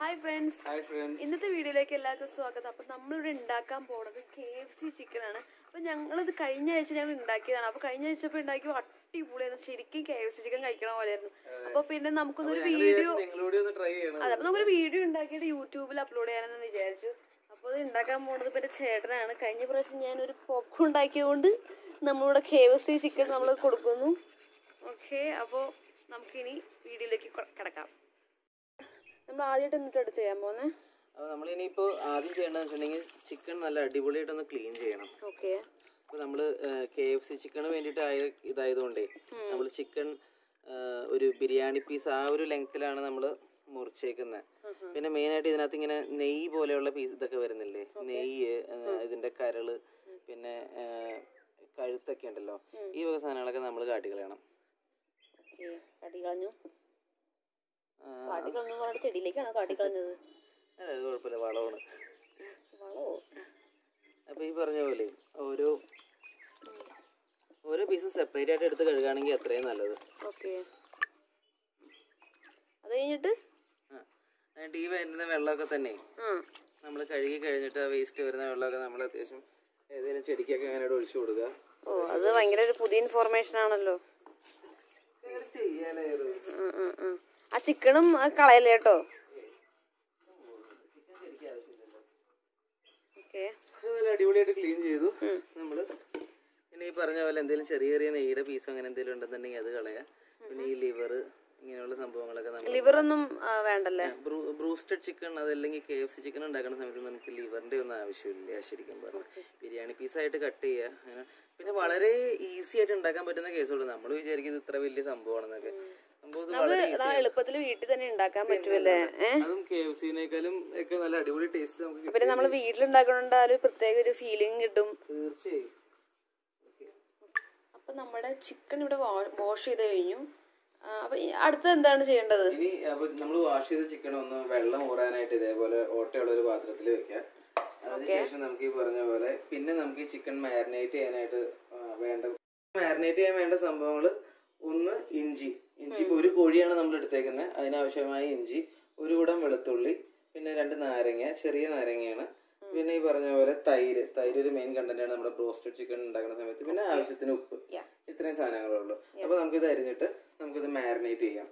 Hi friends hi friends ഇന്നത്തെ വീഡിയോയിലേക്ക് എല്ലാവർക്കും സ്വാഗതം അപ്പൊ നമ്മളിവിടെ ഉണ്ടാക്കാൻ പോണത് കെ എഫ് സി ചിക്കൻ ആണ് അപ്പൊ ഞങ്ങളിത് കഴിഞ്ഞ ആഴ്ച ഞങ്ങൾ ഉണ്ടാക്കിയതാണ് അപ്പൊ കഴിഞ്ഞ ആഴ്ച ഇപ്പൊ ഉണ്ടാക്കി അടിപൊളിയായിരുന്നു ശരിക്കും കെ എഫ് സി ചിക്കൻ കഴിക്കണ പോലെയായിരുന്നു അപ്പൊ പിന്നെ നമുക്കൊന്നൊരു വീഡിയോ നിങ്ങളോട് ഒന്ന് ട്രൈ ചെയ്യണം അതെ അപ്പൊ നമുക്കൊരു വീഡിയോ ഉണ്ടാക്കിയിട്ട് യൂട്യൂബിൽ അപ്ലോഡ് ചെയ്യാനെന്ന് വിചാരിച്ചു അപ്പോൾ ഇത് ഉണ്ടാക്കാൻ പോണത് ഇപ്പൊ എന്റെ ചേട്ടനാണ് കഴിഞ്ഞ പ്രാവശ്യം ഞാൻ ഒരു പോപ്കോൺ ഉണ്ടാക്കിയതുകൊണ്ട് നമ്മളിവിടെ കെ എഫ് സി ചിക്കൻ നമ്മൾ കൊടുക്കുന്നു ഓക്കെ അപ്പോൾ നമുക്കിനി വീഡിയോയിലേക്ക് ക- കിടക്കാം നമ്മൾ ആദ്യമായിട്ട് എന്നിട്ട് ചെയ്യാൻ പോകുന്നത് അപ്പോൾ നമ്മളിനിയിപ്പോ ആദ്യം ചെയ്യേണ്ടതെന്ന് വെച്ചിട്ടുണ്ടെങ്കിൽ ചിക്കൻ നല്ല അടിപൊളിയായിട്ടൊന്ന് ക്ലീൻ ചെയ്യണം ഓക്കെ അപ്പോൾ നമ്മൾ കെ എഫ് സി ചിക്കന് വേണ്ടിയിട്ട് ആയ ഇതായതുകൊണ്ടേ നമ്മൾ ചിക്കൻ ഒരു ബിരിയാണി പീസ് ആ ഒരു ലെങ്ത്തിലാണ് നമ്മൾ മുറിച്ചേക്കുന്നത് പിന്നെ മെയിനായിട്ട് ഇതിനകത്ത് ഇങ്ങനെ നെയ്യ് പോലെയുള്ള പീസ് ഇതൊക്കെ വരുന്നില്ലേ നെയ്യ് ആ, ഇതിന്റെ കരള് പിന്നെ ആ, കഴുത്തൊക്കെ ഉണ്ടല്ലോ ഈ വക സാധനങ്ങളൊക്കെ നമ്മൾ കാട്ടിക്കളയണം ഓക്കെ കാട്ടിക്കളഞ്ഞു ആ, കാട്ടിക്കളഞ്ഞു പറഞ്ഞിട്ട് ചെടിയിലേക്കാണോ കാട്ടിക്കളഞ്ഞത് അല്ല അത് കുഴപ്പമില്ല വളമാണ് വളോ അപ്പോൾ ഈ പറഞ്ഞ പോലെ ഓരോ ഓരോ പീസ് സെപ്പറേറ്റ് ആയിട്ട് എടുത്ത് കഴുകുകയാണെങ്കിൽ അത്രയും നല്ലത് ഓക്കെ അത് കഴിഞ്ഞിട്ട് ആ എന്നിട്ട് ഈ വരുന്ന വെള്ളമൊക്കെ തന്നെ ആ നമ്മൾ കഴുകി കഴിഞ്ഞിട്ട് ആ വേസ്റ്റ് വരുന്ന വെള്ളമൊക്കെ നമ്മൾ അത്യാവശ്യം ഏതെങ്കിലും ചെടിക്കൊക്കെ അങ്ങനെ ഒഴിച്ചു കൊടുക്കുക ഓ അത് ഭയങ്കര ഒരു പുതിയ ഇൻഫോർമേഷൻ ആണല്ലോ ചെയ്യാലേ ഉം, ഉം, ഉം. ആ ചിക്കണും കളയല്ലേ കേട്ടോ ഓക്കെ നല്ല അടിപൊളിയായിട്ട് ക്ലീൻ ചെയ്തു നമ്മൾ പിന്നെ ഈ പറഞ്ഞ പോലെ എന്തെങ്കിലും ചെറിയ ചെറിയ നെയ്യുടെ പീസോ അങ്ങനെ എന്തെങ്കിലും ഉണ്ടെന്നുണ്ടെങ്കിൽ അത് കളയാം പിന്നെ ഈ ലിവർ ഇങ്ങനെയുള്ള സംഭവങ്ങളൊക്കെ നമ്മൾ ലിവറൊന്നും ആ, വേണ്ടല്ലേ ബ്രൂസ്റ്റഡ് ചിക്കൻ അതല്ലെങ്കിൽ കെ എഫ് സി ചിക്കൻ ഉണ്ടാക്കുന്ന സമയത്ത് നമുക്ക് ലിവറിന്റെ ഒന്നും ആവശ്യമില്ല ശരിക്കും പറഞ്ഞു ബിരിയാണി പീസായിട്ട് കട്ട് ചെയ്യുക അങ്ങനെ പിന്നെ വളരെ ഈസി ആയിട്ട് ഉണ്ടാക്കാൻ പറ്റുന്ന കേസുള്ളൂ നമ്മൾ വിചാരിക്കും ഇത് ഇത്ര വലിയ സംഭവമാണെന്നൊക്കെ സംഭവം ഇത് വളരെ നമുക്ക് ആ എളുപ്പത്തിൽ വീട്ടിൽ തന്നെ ഉണ്ടാക്കാൻ പറ്റുമല്ലേ ഏ അതും കെ എഫ് സിനേക്കാളും ഒക്കെ നല്ല അടിപൊളി ടേസ്റ്റ് നമുക്ക് കിട്ടും പിന്നെ നമ്മൾ വീട്ടിലുണ്ടാക്കണോണ്ട് ആ ഒരു പ്രത്യേക ഒരു ഫീലിംഗ് കിട്ടും തീർച്ചയായും അപ്പൊ നമ്മുടെ ചിക്കൻ ഇവിടെ വാഷ് ചെയ്ത് കഴിഞ്ഞു ആ, അപ്പൊ ഈ അടുത്ത എന്താണ് ചെയ്യേണ്ടത് ഇനി അപ്പൊ നമ്മൾ വാഷ് ചെയ്ത ചിക്കൻ ഒന്ന് വെള്ളം ഊറാനായിട്ട് ഇതേപോലെ ഓട്ടയുള്ള ഒരു പാത്രത്തിൽ വെക്കാം അതിനുശേഷം നമുക്ക് ഈ പറഞ്ഞ പോലെ പിന്നെ നമുക്ക് ഈ ചിക്കൻ മാരിനേറ്റ് ചെയ്യാനായിട്ട് ആ, വേണ്ട മാരിനേറ്റ് ചെയ്യാൻ വേണ്ട സംഭവങ്ങൾ ഒന്ന് ഇഞ്ചി ഇഞ്ചി ഇപ്പൊ ഒരു കോഴിയാണ് നമ്മൾ എടുത്തേക്കുന്നത് അതിനാവശ്യമായ ഇഞ്ചി ഒരു കുടം വെളുത്തുള്ളി പിന്നെ രണ്ട് നാരങ്ങ ചെറിയ നാരങ്ങയാണ് പിന്നെ ഈ പറഞ്ഞ പോലെ തൈര് തൈര് ഒരു മെയിൻ കണ്ടന്റ് ആണ് നമ്മുടെ ബ്രോസ്റ്റഡ് ചിക്കൻ ഉണ്ടാക്കുന്ന സമയത്ത് പിന്നെ ആവശ്യത്തിന് ഉപ്പ് Yeah. ഇത്രയും സാധനങ്ങളേ ഉള്ളൂ അപ്പൊ നമുക്കിത് അരിഞ്ഞിട്ട് നമുക്കിത് മാരിനേറ്റ് ചെയ്യാം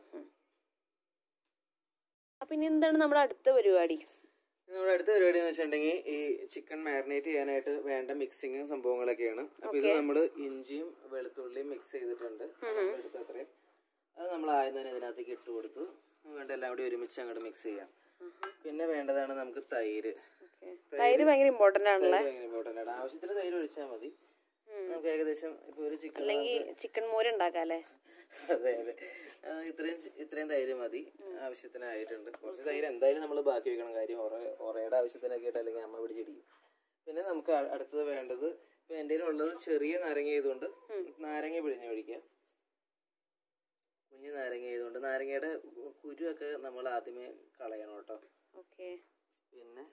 അപ്പൊ ഇനി എന്താണ് നമ്മുടെ അടുത്ത പരിപാടി നമ്മുടെ അടുത്ത പരിപാടി എന്ന് വെച്ചിട്ടുണ്ടെങ്കിൽ ഈ ചിക്കൻ മാരിനേറ്റ് ചെയ്യാനായിട്ട് വേണ്ട മിക്സിങ്ങും സംഭവങ്ങളൊക്കെയാണ് അപ്പൊ ഇത് നമ്മൾ ഇഞ്ചിയും വെളുത്തുള്ളിയും മിക്സ് ചെയ്തിട്ടുണ്ട് എടുത്ത് അത്രയും അത് നമ്മൾ ആദ്യം തന്നെ ഇതിനകത്തേക്ക് ഇട്ട് കൊടുത്തു വേണ്ട എല്ലാം കൂടി ഒരുമിച്ച് അങ്ങോട്ട് മിക്സ് ചെയ്യാം പിന്നെ വേണ്ടതാണ് നമുക്ക് തൈര് തൈര് ഭയങ്കര ഇമ്പോർട്ടന്റ് ആണല്ലേ ഭയങ്കര ഇമ്പോർട്ടൻ്റ് ആണ് ആവശ്യത്തിന് തൈര് ഒഴിച്ചാൽ മതി നമുക്ക് ഏകദേശം ഇപ്പൊ ഒരു ചിക്കൻ അല്ലെങ്കിൽ ചിക്കൻ മോര് ഉണ്ടാക്കാല്ലേ അതെ അതെ ആ, ഇത്രയും ചി- ഇത്രയും തൈര് മതി ആവശ്യത്തിനായിട്ടുണ്ട് കുറച്ച് തൈര് എന്തായാലും നമ്മൾ ബാക്കി വെക്കണം കാര്യം ഒറ ഒറയുടെ ആവശ്യത്തിനൊക്കെ ആയിട്ട് അല്ലെങ്കിൽ അമ്മ പിടിച്ചിടിക്കും പിന്നെ നമുക്ക് അ- അടുത്തത് വേണ്ടത് ഇപ്പൊ എൻ്റെ ഉള്ളത് ചെറിയ നാരങ്ങ ആയതുകൊണ്ട് നാരങ്ങ പിഴിഞ്ഞ് ഒഴിക്കുക കുഞ്ഞു നാരങ്ങ ആയതുകൊണ്ട് നാരങ്ങയുടെ കുരുവൊക്കെ നമ്മൾ ആദ്യമേ കളയണം കേട്ടോ ഓക്കെ പിന്നെ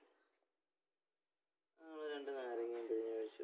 നമ്മൾ രണ്ട് നാരങ്ങയും പിഴിഞ്ഞ് ഒഴിച്ചു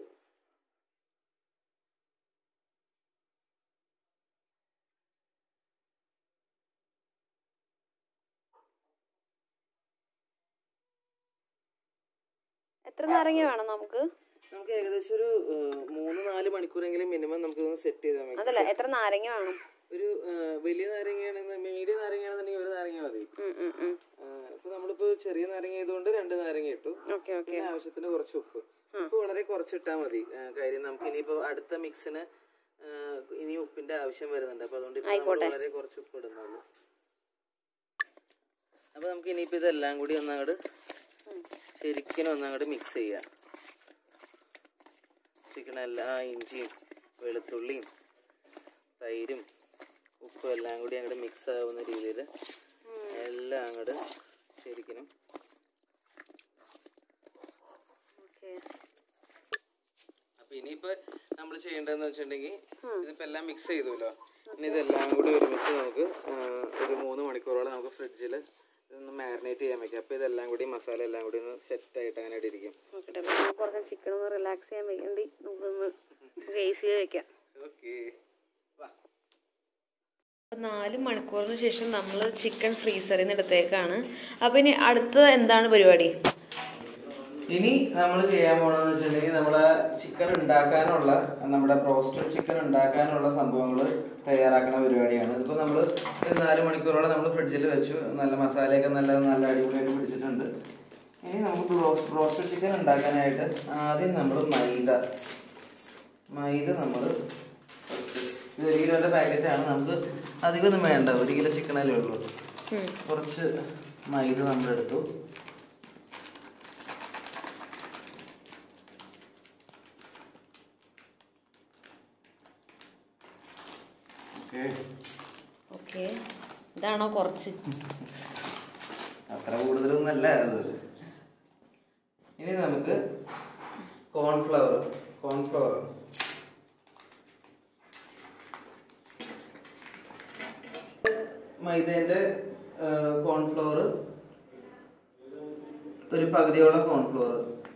എത്ര നാരങ്ങ വേണം നമുക്ക് നമുക്ക് ഏകദേശം ഒരു ഏഹ്, മൂന്ന് നാല് മണിക്കൂറെങ്കിലും മിനിമം നമുക്ക് ഇതൊന്ന് സെറ്റ് ചെയ്താൽ മതി അതല്ല എത്ര നാരങ്ങ വേണം ഒരു ഏഹ്, വലിയ നാരങ്ങയാണെന്ന് മീഡിയം നാരങ്ങയാണെന്നുണ്ടെങ്കിൽ ഒരു നാരങ്ങ മതി ഉം, ഉം, ഉം. ഏഹ്, ഇപ്പൊ നമ്മളിപ്പോ ചെറിയ നാരങ്ങ ആയതുകൊണ്ട് രണ്ട് നാരങ്ങ ഇട്ടു ഓക്കെ ഓക്കെ പിന്നെ ആവശ്യത്തിന് കുറച്ച് ഉപ്പ് ഉപ്പ് വളരെ കുറച്ചിട്ടാ മതി ഏഹ്, കാര്യം നമുക്ക് ഇനിയിപ്പോ അടുത്ത മിക്സിന് ഏഹ്, ഇനി ഉപ്പിന്റെ ആവശ്യം വരുന്നുണ്ട് അപ്പൊ അതുകൊണ്ട് ഇപ്പൊ നമ്മള് വളരെ കുറച്ച് ഉപ്പ് ഇടുന്നുള്ളൂ അപ്പൊ നമുക്ക് ഇനിയിപ്പോ ഇതെല്ലാം കൂടി ഒന്നങ്ങോട്ട് ശരിക്കും ഒന്നങ്ങോട്ട് മിക്സ് ചെയ്യാം ചിക്കൻ എല്ലാം ഇഞ്ചിയും വെളുത്തുള്ളിയും തൈരും ഉപ്പും എല്ലാം കൂടി അങ്ങോട്ട് മിക്സ് ആവുന്ന രീതിയിൽ എല്ലാം അങ്ങോട്ട് ശരിക്കും ഓക്കെ അപ്പൊ ഇനിയിപ്പോ നമ്മൾ ചെയ്യേണ്ടതെന്ന് വെച്ചിട്ടുണ്ടെങ്കിൽ ഇതിപ്പോ എല്ലാം മിക്സ് ചെയ്തുല്ലോ ഇനി ഇതെല്ലാം കൂടി ഒരുമിച്ച് നമുക്ക് ആ, ഒരു മൂന്ന് മണിക്കൂറോളം നമുക്ക് ഫ്രിഡ്ജിൽ ഇതൊന്ന് മാരിനേറ്റ് ചെയ്യാൻ വെക്കാം അപ്പൊ ഇതെല്ലാം കൂടി മസാല എല്ലാം കൂടി ഒന്ന് സെറ്റ് ആയിട്ട് അങ്ങനെ അവിടെ ഇരിക്കും നോക്കട്ടെ അപ്പൊ നമുക്ക് കുറച്ച് ചിക്കൻ ഒന്ന് റിലാക്സ് ചെയ്യാൻ വേണ്ടി നമുക്കൊന്ന് വേസ് ചെയ്ത് വെക്കാം ഓക്കെ അപ്പോൾ നാല് മണിക്കൂറിന് ശേഷം നമ്മൾ ചിക്കൻ ഫ്രീസറിൽ നിന്ന് എടുത്തേക്കാണ് അപ്പോൾ ഇനി അടുത്ത എന്താണ് പരിപാടി ഇനി നമ്മൾ ചെയ്യാൻ പോണെന്ന് വെച്ചിട്ടുണ്ടെങ്കിൽ നമ്മളെ ചിക്കൻ ഉണ്ടാക്കാനുള്ള നമ്മുടെ ബ്രോസ്റ്റഡ് ചിക്കൻ ഉണ്ടാക്കാനുള്ള സംഭവങ്ങൾ തയ്യാറാക്കുന്ന പരിപാടിയാണ് ഇതിപ്പോൾ നമ്മൾ ഒരു നാല് മണിക്കൂറോളം നമ്മൾ ഫ്രിഡ്ജിൽ വെച്ചു നല്ല മസാലയൊക്കെ നല്ല നല്ല അടിപൊളിയായിട്ട് പിടിച്ചിട്ടുണ്ട് ഇനി നമുക്ക് ബ്രോസ്റ്റ് ബ്രോസ്റ്റഡ് ചിക്കൻ ഉണ്ടാക്കാനായിട്ട് ആദ്യം നമ്മൾ മൈദ മൈദ നമ്മൾ ഇത് ഒരു കിലോയുടെ പാക്കറ്റാണ് നമുക്ക് അധികമൊന്നും വേണ്ട ഒരു കിലോ ചിക്കനല്ലേ ഉള്ളൂ കുറച്ച് മൈദ നമ്മൾ എടുത്തു ഓക്കെ ഓക്കെ ഇതാണോ കുറച്ച് അത്ര കൂടുതലൊന്നല്ല അത് ഇനി നമുക്ക് കോൺഫ്ലവർ കോൺഫ്ലവർ മൈദേന്റെ കോൺഫ്ലവർ ഒരു പകുതിയോളം കോൺഫ്ലവർ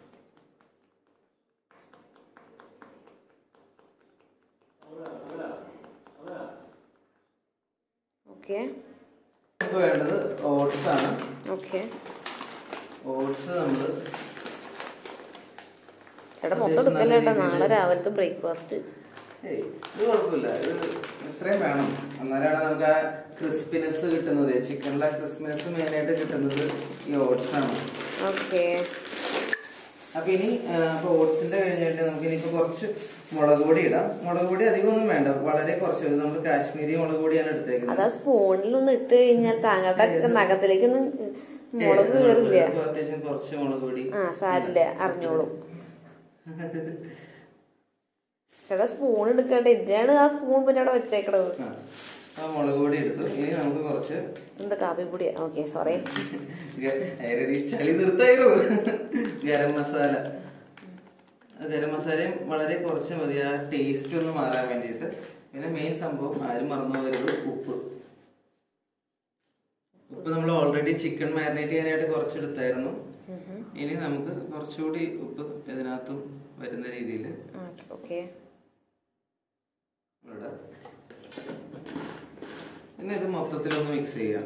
ഓക്കെ നമുക്ക് വേണ്ടത് ഓട്സ് ആണ് ഓക്കെ ഓട്സ് നമ്മൾ ചേട്ടാ മൊത്തം എടുക്കല്ലേ കേട്ടോ നാളെ രാവിലത്തെ ബ്രേക്ക്ഫാസ്റ്റ് ഏയ് ഇത് കുഴപ്പമില്ല ഇത് ഇത്രയും വേണം എന്നാലാണ് നമുക്ക് ആ ക്രിസ്പിനെസ് കിട്ടുന്നത് ചിക്കനിലെ ക്രിസ്പിനെസ് മെയിൻ ആയിട്ട് കിട്ടുന്നത് ഈ ഓട്സ് ആണ് ഓക്കെ അപ്പൊ ഇനി ഓട്സിന്റെ കഴിഞ്ഞിട്ട് നമുക്ക് ഇനിയിപ്പോ കുറച്ച് മുളക് പൊടി ഇടാം മുളക് പൊടി അധികമൊന്നും വേണ്ട വളരെ കുറച്ച് മതി നമ്മൾ കാശ്മീരി മുളക് പൊടിയാണ് എടുത്തേക്കുന്നത് അതാ സ്പൂണിലൊന്ന് ഇട്ട് കഴിഞ്ഞാൽ താങ്കളുടെ നഖത്തിലേക്കൊന്നും മുളക് കയറില്ല ഇപ്പൊ അത്യാവശ്യം കുറച്ച് മുളക് പൊടി ആ സാരില്ല അറിഞ്ഞോളും ചേട്ടാ സ്പൂൺ എടുക്കട്ടെ ഇതിനാണ് ആ സ്പൂൺ പിന്നെ അവിടെ വെച്ചേക്കണത് ആ ആ മുളക് പൊടി എടുത്തു ഇനി നമുക്ക് കുറച്ച് എന്താ കാപ്പിപ്പൊടിയാ ഓക്കെ സോറി ഗ- അതായത് ഈ ചളി നിർത്തായിരുന്നു ഗരം മസാല ആ ഗരം മസാലയും വളരെ കുറച്ച് മതി ആ ടേസ്റ്റ് ഒന്ന് മാറാൻ വേണ്ടിയിട്ട് പിന്നെ മെയിൻ സംഭവം ആരും മറന്നു പോകരുത് ഉപ്പ് ഉപ്പ് നമ്മൾ ഓൾറെഡി ചിക്കൻ മാരിനേറ്റ് ചെയ്യാനായിട്ട് കുറച്ചെടുത്തായിരുന്നു ഇനി നമുക്ക് കുറച്ചുകൂടി ഉപ്പ് ഇതിനകത്തും വരുന്ന രീതിയിൽ ഓക്കെ ഇടാം പിന്നെ ഇത് മൊത്തത്തിലൊന്ന് മിക്സ് ചെയ്യാം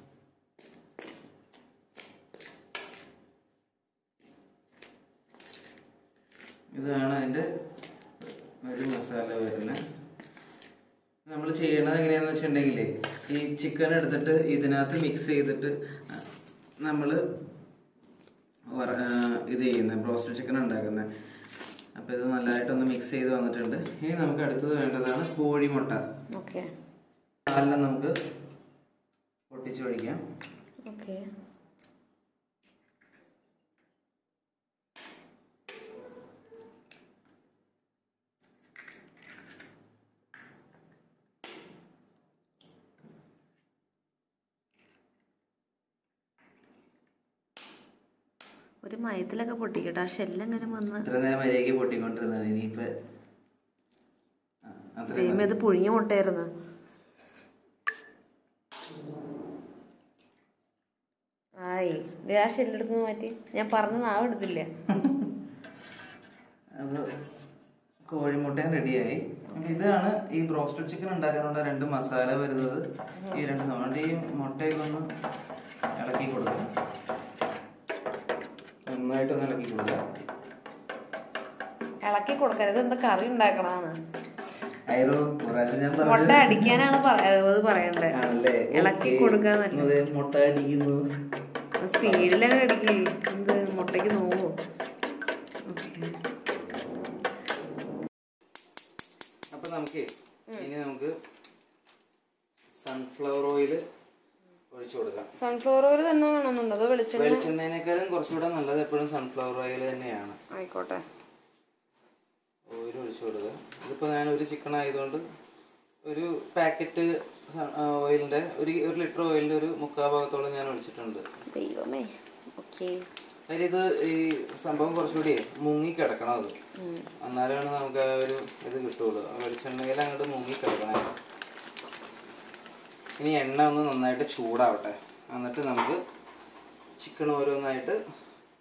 ഇതാണ് അതിന്റെ ഒരു മസാല വരുന്നത് നമ്മൾ ചെയ്യണത് എങ്ങനെയാന്ന് വെച്ചിട്ടുണ്ടെങ്കിലേ ഈ ചിക്കൻ എടുത്തിട്ട് ഇതിനകത്ത് മിക്സ് ചെയ്തിട്ട് നമ്മൾ ഇത് ചെയ്യുന്നത് ബ്രോസ്റ്റഡ് ചിക്കൻ ഉണ്ടാക്കുന്നത് അപ്പോൾ ഇത് നല്ലതായിട്ടൊന്ന് മിക്സ് ചെയ്ത് വന്നിട്ടുണ്ട് ഇനി നമുക്ക് അടുത്തത് വേണ്ടതാണ് കോഴിമുട്ട ഓക്കെ നാലെണ്ണം നമുക്ക് പൊട്ടിച്ചൊഴിക്കാം ഓക്കെ ഒരു മയത്തിലൊക്കെ പൊട്ടിക്കട്ടെ ആ ഷെല്ലെങ്ങനെ വന്ന് ഇത്ര നേരം മര്യാദയ്ക്ക് പൊട്ടിക്കൊണ്ടിരുന്നതാണ് ഇനിയിപ്പോ ആ, അത്രയും ദൈവം ഇത് പുഴുങ്ങിയ മുട്ടയായിരുന്നു ആയി ദേ ആ ഷെല്ലെടുത്ത് മാറ്റി ഞാൻ പറഞ്ഞ നാവ് എടുത്തില്ല അത് കോഴിമുട്ടയും റെഡിയായി അപ്പൊ ഇതാണ് ഈ ബ്രോസ്റ്റഡ് ചിക്കൻ ഉണ്ടാക്കാനുള്ള രണ്ട് മസാല വരുന്നത് ഈ രണ്ട് അതുകൊണ്ട് ഈ മുട്ടയൊക്കെ ഒന്ന് ഇളക്കി കൊടുക്കാം നന്നായിട്ടൊന്ന് ഇളക്കി കൊടുക്കാം ഇളക്കി കൊടുക്കരുത് എന്താ കറി ഉണ്ടാക്കണതാണ് അയറോ പ്രാവശ്യം ഞാൻ മുട്ട പറഞ്ഞു അടിക്കാനാണ് പറ- അത് പറയണ്ടേ ആണല്ലേ ഇളക്കി ഓക്കേ. കൊടുക്കാന്നല്ല അതെ, മുട്ട അടിക്കുന്നു സ്പീഡിലൊക്കെ അടിക്ക് എന്ത് മുട്ടയ്ക്ക് നോവോ അപ്പൊ നമുക്ക് ഇനി നമുക്ക് സൺഫ്ലവർ ഓയിൽ ഒഴിച്ചു കൊടുക്കാം സൺഫ്ലവർ ഓയിൽ തന്നെ വേണമെന്നുണ്ടോ അതോ വെളിച്ചെണ്ണ വെളിച്ചെണ്ണേനേക്കാളും കുറച്ചുകൂടെ നല്ലത് എപ്പോഴും സൺഫ്ലവർ ഓയിൽ തന്നെയാണ് ആയിക്കോട്ടെ ഓയിൽ ഒഴിച്ചു കൊടുക്കുക ഇതിപ്പോൾ ഞാൻ ഒരു ചിക്കൻ ആയതുകൊണ്ട് ഒരു പാക്കറ്റ് ഓയിലിൻ്റെ ഒരു ഒരു ലിറ്റർ ഓയിലിൻ്റെ ഒരു മുക്കാൽ ഭാഗത്തോളം ഞാൻ ഒഴിച്ചിട്ടുണ്ട് ദൈവമേ ഓക്കെ അതിൽ ഇത് ഈ സംഭവം കുറച്ചുകൂടി മുങ്ങി കിടക്കണം അത് എന്നാലാണ് നമുക്ക് ആ ഒരു ഇത് കിട്ടുള്ളൂ ആ വെളിച്ചെണ്ണയിൽ അങ്ങോട്ട് മുങ്ങി കിടക്കണം ഇനി എണ്ണ ഒന്ന് നന്നായിട്ട് ചൂടാവട്ടെ എന്നിട്ട് നമുക്ക് ചിക്കൻ ഓരോന്നായിട്ട്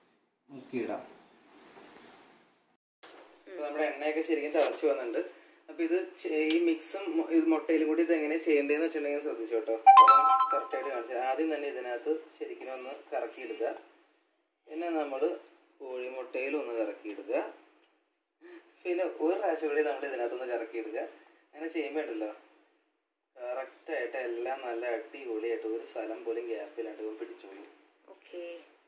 മുക്കിയിടാം ഇപ്പൊ നമ്മുടെ എണ്ണയൊക്കെ ശരിക്കും തിളച്ച് വന്നിട്ടുണ്ട് അപ്പൊ അപ്പൊ ഇത് ചെ- ഈ മിക്സും മൊ- ഇത് മുട്ടയിലും കൂടി ഇത് എങ്ങനെ ചെയ്യേണ്ടതെന്ന് വെച്ചിട്ടുണ്ടെങ്കിൽ ശ്രദ്ധിച്ചു കേട്ടോ കറക്റ്റ് ആയിട്ട് കാണിച്ചു ആദ്യം തന്നെ ഇതിനകത്ത് ശരിക്കും ഒന്ന് കറക്കിയെടുക്കുക പിന്നെ നമ്മൾ കോഴിമുട്ടയിൽ ഒന്ന് കറക്കിയെടുക്കുക പിന്നെ ഒരു പ്രാവശ്യം കൂടി നമ്മൾ ഇതിനകത്തൊന്ന് കറക്കിയെടുക്കുക അങ്ങനെ ചെയ്യുമ്പോൾ ഉണ്ടല്ലോ കറക്റ്റായിട്ട് എല്ലാം നല്ല അടിപൊളിയായിട്ട് ഒരു സ്ഥലം പോലും ഗ്യാപ്പിലാണ്ട് ഇവൻ പിടിച്ചോളൂ ഓക്കെ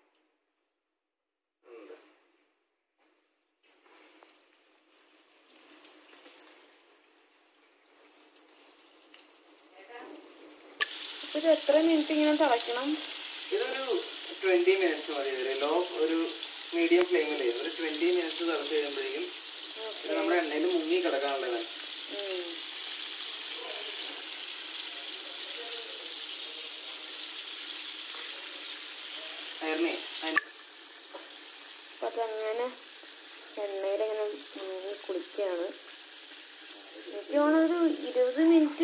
ഇത് എത്ര മിനിറ്റ് ഇങ്ങനെ തിളയ്ക്കണം ഇതൊരു ട്വന്റി മിനിറ്റ്സ് മതി ഒരു ലോ ഒരു മീഡിയം ഫ്ലെയിമിൽ ഒരു ട്വന്റി മിനിറ്റ്സ് തിളച്ച് കഴിയുമ്പോഴേക്കും ഇത് നമ്മുടെ എണ്ണയിൽ മുങ്ങി കിടക്കാനുള്ളതാണ് ഉം. ആയിരുന്നേ അപ്പൊ അതങ്ങനെ എണ്ണയിലിങ്ങനെ മുങ്ങി കുളിക്കുകയാണ് എനിക്ക് തോന്നുന്നു ഒരു ഇരുപത് മിനിറ്റ്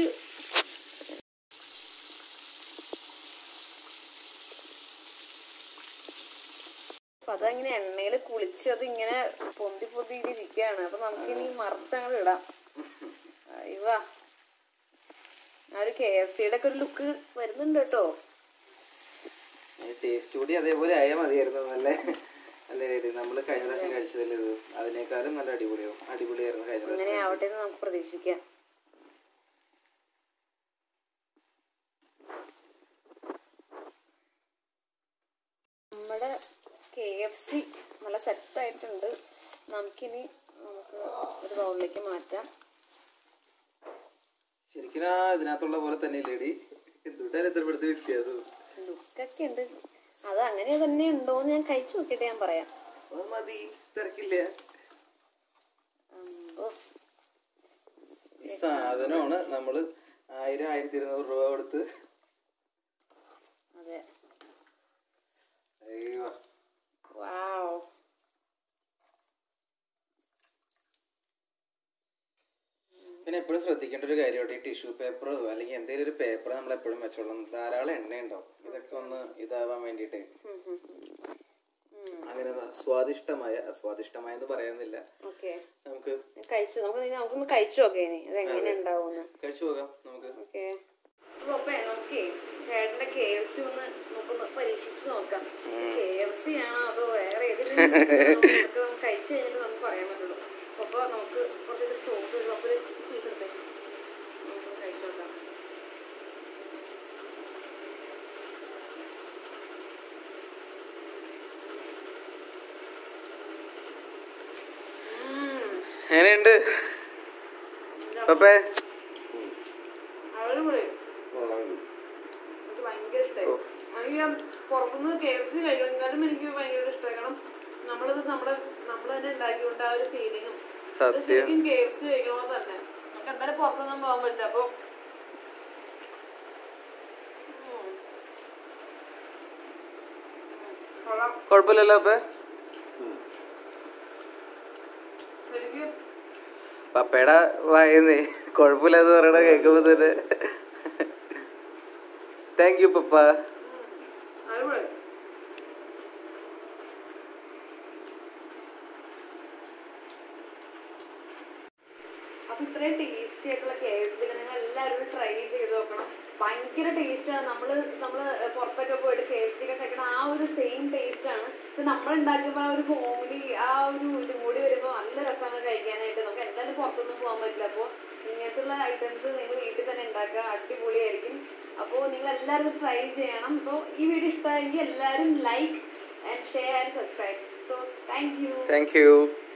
അപ്പൊ അതങ്ങനെ എണ്ണയിൽ കുളിച്ച് അത് ഇങ്ങനെ പൊന്തി പൊന്തിയിട്ടിരിക്കുകയാണ് അപ്പൊ നമുക്കിനി മറിച്ചങ്ങോട്ട് ഇടാം അയ്യവാ ആ ഒരു കെ എഫ് സിയുടെ ഒക്കെ ഒരു ലുക്ക് വരുന്നുണ്ട് കേട്ടോ ടേസ്റ്റ് കൂടി അതേപോലെ ആയാൽ മതിയായിരുന്നു നല്ല നല്ല രീതി നമ്മൾ കഴിഞ്ഞ പ്രാവശ്യം കഴിച്ചതല്ലേ ഇത് അതിനേക്കാളും നല്ല അടിപൊളിയാവും അടിപൊളിയായിരുന്നു കഴിഞ്ഞ പ്രാവശ്യം അങ്ങനെ ആവട്ടെ എന്ന് നമുക്ക് പ്രതീക്ഷിക്കാം നമ്മുടെ കെ എഫ് സി നല്ല സെറ്റായിട്ടുണ്ട് നമുക്കിനി നമുക്ക് ഒരു ബൗളിലേക്ക് മാറ്റാം ശരിക്കും ആ ഇതിനകത്തുള്ള പോലെ തന്നെ ഇല്ലേടി എന്തുകൊണ്ടാണ് എത്ര പെടുത്ത വ്യത്യാസം ലുക്കൊക്കെ ഉണ്ട് അത് അങ്ങനെ തന്നെ ഉണ്ടോന്ന് ഞാൻ കഴിച്ചു നോക്കിയിട്ട് ഞാൻ പറയാം അത് മതി തിരക്കില്ല അമ്പോ. ഈ സാധനമാണ് നമ്മള് ആയിരം ആയിരത്തി ഇരുന്നൂറ് രൂപ കൊടുത്ത് അതെ അയ്യോ വാവ് പിന്നെ എപ്പോഴും ശ്രദ്ധിക്കേണ്ട ഒരു കാര്യമായിട്ട് ഈ ടിഷ്യൂ പേപ്പർ അല്ലെങ്കിൽ എന്തെങ്കിലും ഒരു പേപ്പർ നമ്മൾ എപ്പോഴും വെച്ചോളാം ധാരാളം എണ്ണ ഉണ്ടാവും ഇതൊക്കെ ഒന്ന് ഇതാവാൻ വേണ്ടിയിട്ട് ഉം, ഉം, ഉം. അങ്ങനെ സ്വാദിഷ്ടമായ സ്വാദിഷ്ടമായ എന്ന് പറയുന്നില്ല ഓക്കെ നമുക്ക് കഴിച്ചു നമുക്ക് ഇനി നമുക്കൊന്ന് കഴിച്ചു നോക്കാം ഇനി അത് എങ്ങനെ ഉണ്ടാവുമെന്ന് കഴിച്ചു പോകാം നമുക്ക് ഓക്കെ അപ്പൊ നമുക്കേ ചേട്ടന്റെ കെ എഫ് സി ഒന്ന് നമുക്കൊന്ന് പരീക്ഷിച്ച് നോക്കാം കെ എഫ് സി ആണോ അതോ വേറെ ഏതെങ്കിലും നമുക്ക് നമുക്ക് കഴിച്ചു കഴിഞ്ഞിട്ട് നമുക്ക് പറയാൻ പറ്റുള്ളൂ അപ്പൊ നമുക്ക് കുറച്ചൊരു സോസ് ഒരു അപ്പൊ ഒരു പീസ് എടുത്തേ നമുക്ക് കഴിച്ചു നോക്കാം ഉം. എങ്ങനെയുണ്ട് പപ്പേ അടിപൊളി എനിക്ക് ഭയങ്കര ഇഷ്ടമായി എനിക്ക് ഞാൻ പുറത്തുനിന്ന് കെ എഫ് സി കഴിക്കണമെങ്കിലും എനിക്ക് ഭയങ്കര ഇഷ്ടമായി കാരണം നമ്മളിത് നമ്മുടെ നമ്മൾ തന്നെ ഉണ്ടാക്കിക്കൊണ്ട് ആ ഒരു ഫീലിങ്ങും സത്യം. ശരിക്കും കെ എഫ് സി കഴിക്കണോ തന്നെ നമുക്ക് എന്തായാലും പുറത്തൊന്നും പോകാൻ പറ്റില്ല അപ്പൊ ഉം. ഉം. കൊള്ളാം കുഴപ്പമില്ലല്ലോ അപ്പേ എനിക്ക് പപ്പയുടെ വായന്നേ കുഴപ്പമില്ലാന്ന് പറയണ കേൾക്കുമ്പോ തന്നെ താങ്ക് യു പപ്പ അടിപൊളി അപ്പൊ ഇത്രയും ടേസ്റ്റി ആയിട്ടുള്ള കെ എഫ് സി നിങ്ങൾ എല്ലാവരും ട്രൈ ചെയ്ത് നോക്കണം ഭയങ്കര ടേസ്റ്റ് ആണ് നമ്മള് നമ്മള് പുറത്തൊക്കെ പോയിട്ട് കെ എഫ് സി ഒക്കെ കഴിക്കണ ആ ഒരു സെയിം ടേസ്റ്റ് ആണ് ഇത് നമ്മൾ ഉണ്ടാക്കുമ്പോൾ ആ ഒരു ഹോംലി ആ ഒരു ഇതും കൂടി വരുമ്പോൾ നല്ല രസമാണ് കഴിക്കാനായിട്ട് നമുക്ക് എന്തായാലും പുറത്തൊന്നും പോകാൻ പറ്റില്ല അപ്പോൾ ഇങ്ങനത്തുള്ള ഐറ്റംസ് നിങ്ങൾ വീട്ടിൽ തന്നെ ഉണ്ടാക്കുക അടിപൊളിയായിരിക്കും അപ്പോൾ നിങ്ങൾ എല്ലാവരും ട്രൈ ചെയ്യണം അപ്പോൾ ഈ വീഡിയോ ഇഷ്ടമായെങ്കിൽ എല്ലാവരും like and share and subscribe so thank you thank U